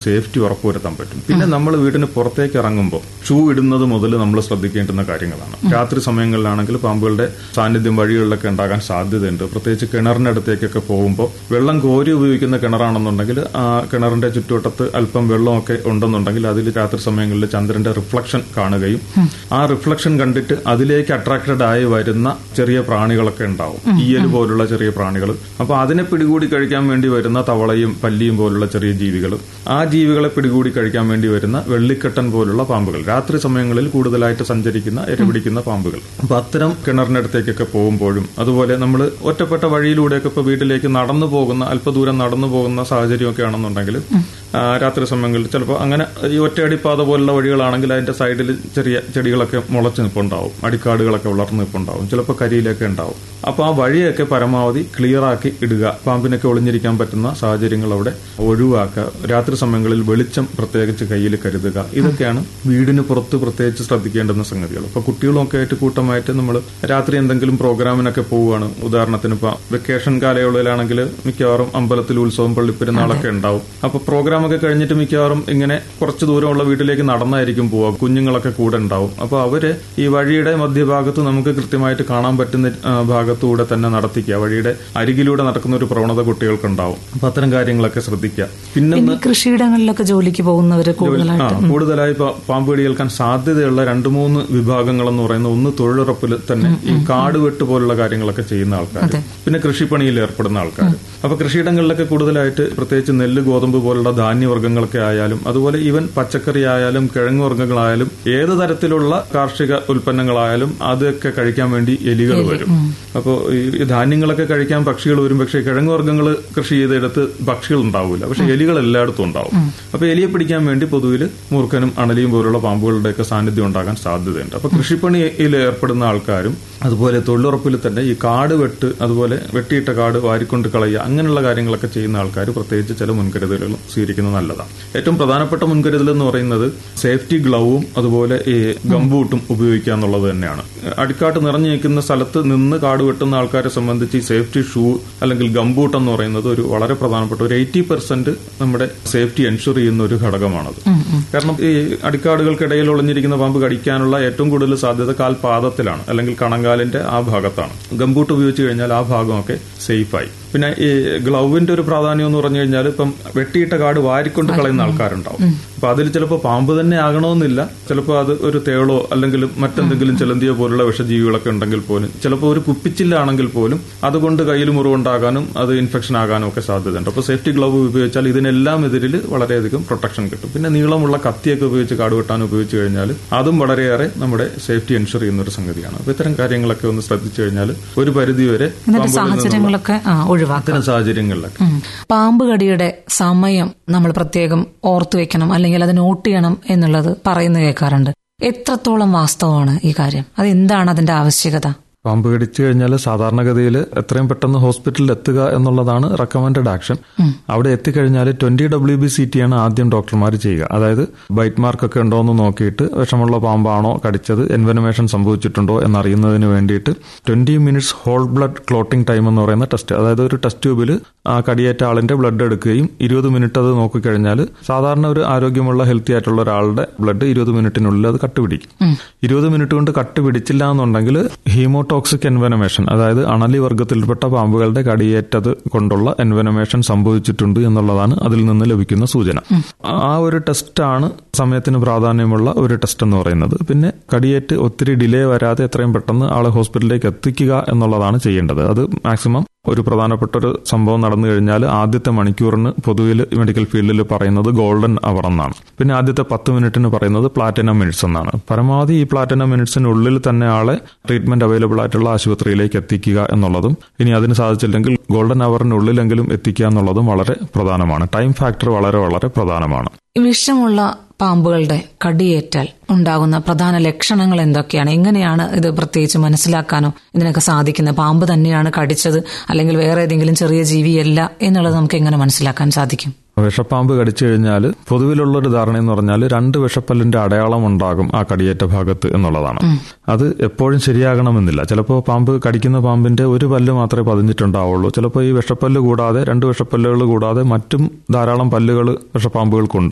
Safety ഉറപ്പുവരുത്താൻ പറ്റും പിന്നെ നമ്മൾ വീടിന് പുറത്തേക്ക് ഇറങ്ങുമ്പോൾ ഷൂ ഇടുന്നത് മുതൽ നമ്മൾ ശ്രദ്ധിക്കേണ്ടുന്ന കാര്യങ്ങളാണ് രാത്രി സമയങ്ങളിലാണെങ്കിൽ പാമ്പുകളുടെ സാന്നിധ്യം വഴികളിലൊക്കെ ഉണ്ടാകാൻ സാധ്യതയുണ്ട് പ്രത്യേകിച്ച് കിണറിന്റെ അടുത്തേക്കൊക്കെ പോകുമ്പോൾ വെള്ളം കോരി ഉപയോഗിക്കുന്ന കിണറാണെന്നുണ്ടെങ്കിൽ ആ കിണറിന്റെ ചുറ്റുവട്ടത്ത് അല്പം വെള്ളമൊക്കെ ഉണ്ടെന്നുണ്ടെങ്കിൽ അതിൽ രാത്രി സമയങ്ങളിൽ ചന്ദ്രന്റെ റിഫ്ലക്ഷൻ കാണുകയും ആ റിഫ്ലക്ഷൻ കണ്ടിട്ട് അതിലേക്ക് അട്രാക്റ്റഡ് ആയി വരുന്ന ചെറിയ പ്രാണികളൊക്കെ ഉണ്ടാവും ഈയൽ പോലുള്ള ചെറിയ പ്രാണികൾ അപ്പൊ അതിനെ പിടികൂടി കഴിക്കാൻ വേണ്ടി വരുന്ന തവളയും പല്ലിയും പോലുള്ള ചെറിയ ജീവികൾ ആ ജീവികളെ പിടികൂടി കഴിക്കാൻ വേണ്ടി വരുന്ന വെള്ളിക്കെട്ടൻ പോലുള്ള പാമ്പുകൾ രാത്രി സമയങ്ങളിൽ കൂടുതലായിട്ട് സഞ്ചരിക്കുന്ന ഇരപിടിക്കുന്ന പാമ്പുകൾ അപ്പൊ അത്തരം കിണറിനടുത്തേക്കൊക്കെ പോകുമ്പോഴും അതുപോലെ നമ്മൾ ഒറ്റപ്പെട്ട വഴിയിലൂടെയൊക്കെ ഇപ്പൊ വീട്ടിലേക്ക് നടന്നു പോകുന്ന അല്പദൂരം നടന്നു പോകുന്ന സാഹചര്യമൊക്കെ ആണെന്നുണ്ടെങ്കിൽ ആ, രാത്രി സമയങ്ങളിൽ ചിലപ്പോൾ അങ്ങനെ ഈ ഒറ്റയടിപ്പാത പോലുള്ള വഴികളാണെങ്കിൽ അതിന്റെ സൈഡിൽ ചെറിയ ചെടികളൊക്കെ മുളച്ച് നിൽപ്പുണ്ടാവും അടിക്കാടുകളൊക്കെ വളർന്ന് നിൽപ്പുണ്ടാവും ചിലപ്പോൾ കരിയിലൊക്കെ ഉണ്ടാവും അപ്പോൾ ആ വഴിയൊക്കെ പരമാവധി ക്ലിയർ ആക്കി ഇടുക പാമ്പിനൊക്കെ ഒളിഞ്ഞിരിക്കാൻ പറ്റുന്ന സാഹചര്യങ്ങൾ അവിടെ ഒഴിവാക്കുക രാത്രി സമയങ്ങളിൽ വെളിച്ചം പ്രത്യേകിച്ച് കയ്യിൽ കരുതുക ഇതൊക്കെയാണ് വീടിന് പുറത്ത് പ്രത്യേകിച്ച് ശ്രദ്ധിക്കേണ്ടുന്ന സംഗതികൾ ഇപ്പൊ കുട്ടികളൊക്കെ ആയിട്ട് കൂട്ടമായിട്ട് നമ്മൾ രാത്രി എന്തെങ്കിലും പ്രോഗ്രാമിനൊക്കെ പോവുകയാണ് ഉദാഹരണത്തിന് ഇപ്പൊ വെക്കേഷൻ കാലയളവിലാണെങ്കിൽ മിക്കവാറും അമ്പലത്തിൽ ഉത്സവം പള്ളിപ്പെരുന്നാളൊക്കെ ഉണ്ടാവും അപ്പൊ പ്രോഗ്രാം ഒക്കെ കഴിഞ്ഞിട്ട് മിക്കവാറും ഇങ്ങനെ കുറച്ച് ദൂരമുള്ള വീട്ടിലേക്ക് നടന്നായിരിക്കും പോവുക കുഞ്ഞുങ്ങളൊക്കെ കൂടെ ഉണ്ടാവും അപ്പൊ അവര് ഈ വഴിയുടെ മധ്യഭാഗത്ത് നമുക്ക് കൃത്യമായിട്ട് കാണാൻ പറ്റുന്ന ആ, ഭാഗത്തൂടെ തന്നെ നടത്തിക്കുക വഴിയുടെ അരികിലൂടെ നടക്കുന്ന ഒരു പ്രവണത കുട്ടികൾക്ക് ഉണ്ടാവും അപ്പൊ അത്തരം കാര്യങ്ങളൊക്കെ ശ്രദ്ധിക്കുക പിന്നെ പിന്നെ കൃഷിയിടങ്ങളിലൊക്കെ ജോലിക്ക് പോകുന്നവര് ആ കൂടുതലായിട്ട് കൂടുതലായി ഇപ്പൊ പാമ്പ് കടിയേൽക്കാൻ സാധ്യതയുള്ള രണ്ട് മൂന്ന് വിഭാഗങ്ങൾ എന്ന് പറയുന്ന ഒന്ന് തൊഴിലുറപ്പിൽ തന്നെ ഈ കാട് വെട്ട് പോലുള്ള കാര്യങ്ങളൊക്കെ ചെയ്യുന്ന ആൾക്കാർ പിന്നെ കൃഷിപ്പണിയിൽ ഏർപ്പെടുന്ന ആൾക്കാർ അപ്പൊ കൃഷിയിടങ്ങളിലൊക്കെ കൂടുതലായിട്ട് പ്രത്യേകിച്ച് നെല്ല് ഗോതമ്പ് പോലുള്ള ധാന്യവർഗ്ഗങ്ങളൊക്കെ ആയാലും അതുപോലെ ഈവൻ പച്ചക്കറി ആയാലും കിഴങ്ങ് വർഗ്ഗങ്ങളായാലും ഏത് തരത്തിലുള്ള കാർഷിക ഉൽപ്പന്നങ്ങളായാലും അതൊക്കെ കഴിക്കാൻ വേണ്ടി എലികൾ വരും അപ്പോൾ ഈ ധാന്യങ്ങളൊക്കെ കഴിക്കാൻ പക്ഷികൾ വരും പക്ഷേ കിഴങ്ങ് വർഗ്ഗങ്ങൾ കൃഷി ചെയ്തെടുത്ത് പക്ഷികൾ ഉണ്ടാവില്ല പക്ഷെ എലികൾ എല്ലായിടത്തും ഉണ്ടാവും അപ്പൊ എലിയെ പിടിക്കാൻ വേണ്ടി പൊതുവിൽ മൂർഖനും അണലിയും പോലുള്ള പാമ്പുകളുടെയൊക്കെ സാന്നിധ്യം ഉണ്ടാകാൻ സാധ്യതയുണ്ട് അപ്പൊ കൃഷിപ്പണിയിൽ ഏർപ്പെടുന്ന ആൾക്കാരും അതുപോലെ തൊഴിലുറപ്പിൽ തന്നെ ഈ കാട് വെട്ട് അതുപോലെ വെട്ടിയിട്ട കാട് വാരിക്കൊണ്ട് കളയുക അങ്ങനെയുള്ള കാര്യങ്ങളൊക്കെ ചെയ്യുന്ന ആൾക്കാർ പ്രത്യേകിച്ച് ചില മുൻകരുതലുകളും സ്വീകരിക്കുന്നത് നല്ലതാണ് ഏറ്റവും പ്രധാനപ്പെട്ട മുൻകരുതൽ എന്ന് പറയുന്നത് സേഫ്റ്റി ഗ്ലൗവും അതുപോലെ ഈ ഗംബൂട്ടും ഉപയോഗിക്കുക എന്നുള്ളത് തന്നെയാണ് അടിക്കാട്ട് നിറഞ്ഞു നിൽക്കുന്ന സ്ഥലത്ത് നിന്ന് കാട് വെട്ടുന്ന ആൾക്കാരെ സംബന്ധിച്ച് ഈ സേഫ്റ്റി ഷൂ അല്ലെങ്കിൽ ഗംബൂട്ട് എന്ന് പറയുന്നത് ഒരു വളരെ പ്രധാനപ്പെട്ട ഒരു എയ്റ്റി പെർസെന്റ് നമ്മുടെ സേഫ്റ്റി എൻഷുർ ചെയ്യുന്ന ഒരു ഘടകമാണത് കാരണം ഈ അടിക്കാടുകൾക്കിടയിൽ ഒളിഞ്ഞിരിക്കുന്ന പാമ്പ് കടിക്കാനുള്ള ഏറ്റവും കൂടുതൽ സാധ്യത കാൽപാദത്തിലാണ് അല്ലെങ്കിൽ കണങ്കാലിന്റെ ആ ഭാഗത്താണ് ഗംബൂട്ട് ഉപയോഗിച്ച് കഴിഞ്ഞാൽ ആ ഭാഗമൊക്കെ സേഫായി പിന്നെ ഈ ഗ്ലൗവിന്റെ ഒരു പ്രാധാന്യം എന്ന് പറഞ്ഞു കഴിഞ്ഞാൽ ഇപ്പം വെട്ടിയിട്ട കാട് വാരിക്കൊണ്ട് കളയുന്ന ആൾക്കാരുണ്ടാവും അപ്പൊ അതിൽ ചിലപ്പോൾ പാമ്പ് തന്നെ ആകണമെന്നില്ല ചിലപ്പോൾ അത് ഒരു തേളോ അല്ലെങ്കിൽ മറ്റെന്തെങ്കിലും ചിലന്തിയോ പോലുള്ള വിഷജീവികളൊക്കെ ഉണ്ടെങ്കിൽ പോലും ചിലപ്പോൾ ഒരു കുപ്പിച്ചില്ലാണെങ്കിൽ പോലും അതുകൊണ്ട് കയ്യിൽ മുറിവുണ്ടാകാനും അത് ഇൻഫെക്ഷൻ ആകാനും ഒക്കെ സാധ്യതയുണ്ട് അപ്പോൾ സേഫ്റ്റി ഗ്ലൗ ഉപയോഗിച്ചാൽ ഇതിനെല്ലാം എതിരിൽ വളരെയധികം പ്രൊട്ടക്ഷൻ കിട്ടും പിന്നെ നീളമുള്ള കത്തിയൊക്കെ ഉപയോഗിച്ച് കാട് വെട്ടാൻ ഉപയോഗിച്ച് കഴിഞ്ഞാൽ അതും വളരെയേറെ നമ്മുടെ സേഫ്റ്റി എൻഷുർ ചെയ്യുന്ന ഒരു സംഗതിയാണ് അപ്പൊ ഇത്തരം കാര്യങ്ങളൊക്കെ ഒന്ന് ശ്രദ്ധിച്ചു കഴിഞ്ഞാൽ ഒരു പരിധിവരെ ഇങ്ങനത്തെ പാമ്പുകളിൽ നിന്നുള്ള സാഹചര്യങ്ങളൊക്കെ ആ, ഒഴിവാക്കാം അത്തരം സാഹചര്യങ്ങളിലൊക്കെ ഉം. പാമ്പ് കടിയുടെ സമയം നമ്മൾ പ്രത്യേകം ഓർത്തു വെക്കണം അല്ലെങ്കിൽ അത് നോട്ട് ചെയ്യണം എന്നുള്ളത് പറയുന്നത് കേൾക്കാറുണ്ട് എത്രത്തോളം വാസ്തവമാണ് ഈ കാര്യം അത് എന്താണ് അതിന്റെ ആവശ്യകത പാമ്പ് കടിച്ചു കഴിഞ്ഞാൽ സാധാരണഗതിയിൽ എത്രയും പെട്ടെന്ന് ഹോസ്പിറ്റലിൽ എത്തുക എന്നുള്ളതാണ് റെക്കമെൻഡഡ് ആക്ഷൻ അവിടെ എത്തിക്കഴിഞ്ഞാൽ twenty W B C T ആണ് ആദ്യം ഡോക്ടർമാർ ചെയ്യുക അതായത് ബൈറ്റ് മാർക്ക് ഒക്കെ ഉണ്ടോ എന്ന് നോക്കിയിട്ട് വിഷമുള്ള പാമ്പാണോ കടിച്ചത് എൻവനമേഷൻ സംഭവിച്ചിട്ടുണ്ടോ എന്നറിയുന്നതിന് വേണ്ടിയിട്ട് twenty minutes whole blood clotting time എന്ന് പറയുന്ന ടെസ്റ്റ് അതായത് ഒരു ടെസ്റ്റ് ട്യൂബിൽ ആ കടിയേറ്റ ആളിന്റെ ബ്ലഡ് എടുക്കുകയും ഇരുപത് മിനിറ്റ് അത് നോക്കിക്കഴിഞ്ഞാൽ സാധാരണ ഒരു ആരോഗ്യമുള്ള ഹെൽത്തി ആയിട്ടുള്ള ഒരാളുടെ ബ്ലഡ് ഇരുപത് മിനിറ്റിനുള്ളിൽ അത് കട്ടുപിടിക്കും ഇരുപത് മിനിറ്റ് കൊണ്ട് കട്ട് പിടിച്ചില്ല എന്നുണ്ടെങ്കിൽ ഹീമോടോക്സിക് എൻവനമേഷൻ അതായത് അണലി വർഗത്തിൽപ്പെട്ട പാമ്പുകളുടെ കടിയേറ്റത് കൊണ്ടുള്ള എൻവനമേഷൻ സംഭവിച്ചിട്ടുണ്ട് എന്നുള്ളതാണ് അതിൽ നിന്ന് ലഭിക്കുന്ന സൂചന ആ ഒരു ടെസ്റ്റാണ് സമയത്തിന് പ്രാധാന്യമുള്ള ഒരു ടെസ്റ്റ് എന്ന് പറയുന്നത് പിന്നെ കടിയേറ്റ് ഒത്തിരി ഡിലേ വരാതെ എത്രയും പെട്ടെന്ന് ആളെ ഹോസ്പിറ്റലിലേക്ക് എത്തിക്കുക എന്നുള്ളതാണ് ചെയ്യേണ്ടത് അത് മാക്സിമം ഒരു പ്രധാനപ്പെട്ട ഒരു സംഭവം നടന്നു കഴിഞ്ഞാൽ ആദ്യത്തെ മണിക്കൂറിന് പൊതുവിൽ മെഡിക്കൽ ഫീൽഡിൽ പറയുന്നത് ഗോൾഡൻ അവർ എന്നാണ് പിന്നെ ആദ്യത്തെ പത്ത് മിനിറ്റിന് പറയുന്നത് പ്ലാറ്റിനം മിനിറ്റ്സ് എന്നാണ് പരമാവധി ഈ പ്ലാറ്റിനം മിനിറ്റ്സിനുള്ളിൽ തന്നെ ആളെ ട്രീറ്റ്മെന്റ് അവൈലബിൾ ആയിട്ടുള്ള ആശുപത്രിയിലേക്ക് എത്തിക്കുക എന്നുള്ളതും ഇനി അതിന് സാധിച്ചില്ലെങ്കിൽ ഗോൾഡൻ അവറിനുള്ളിലെങ്കിലും എത്തിക്കുക എന്നുള്ളതും വളരെ പ്രധാനമാണ് ടൈം ഫാക്ടർ വളരെ വളരെ പ്രധാനമാണ് വിഷമുള്ള പാമ്പുകളുടെ കടിയേറ്റാൽ ഉണ്ടാകുന്ന പ്രധാന ലക്ഷണങ്ങൾ എന്തൊക്കെയാണ് എങ്ങനെയാണ് ഇത് പ്രത്യേകിച്ച് മനസ്സിലാക്കാനോ ഇതിനൊക്കെ സാധിക്കുന്നത് പാമ്പ് തന്നെയാണ് കടിച്ചത് അല്ലെങ്കിൽ വേറെ ഏതെങ്കിലും ചെറിയ ജീവിയല്ല എന്നുള്ളത് നമുക്ക് എങ്ങനെ മനസ്സിലാക്കാൻ സാധിക്കും വിഷപ്പാമ്പ് കടിച്ചു കഴിഞ്ഞാൽ പൊതുവിലുള്ള ഒരു ധാരണ എന്ന് പറഞ്ഞാൽ രണ്ട് വിഷപ്പല്ലിന്റെ അടയാളം ഉണ്ടാകും ആ കടിയേറ്റ ഭാഗത്ത് എന്നുള്ളതാണ് അത് എപ്പോഴും ശരിയാകണമെന്നില്ല ചിലപ്പോൾ പാമ്പ് കടിക്കുന്ന പാമ്പിന്റെ ഒരു പല്ല് മാത്രമേ പതിഞ്ഞിട്ടുണ്ടാവുള്ളൂ ചിലപ്പോൾ ഈ വിഷപ്പല്ല് കൂടാതെ രണ്ട് വിഷപ്പല്ലുകൾ കൂടാതെ മറ്റും ധാരാളം പല്ലുകൾ വിഷപ്പാമ്പുകൾക്കുണ്ട്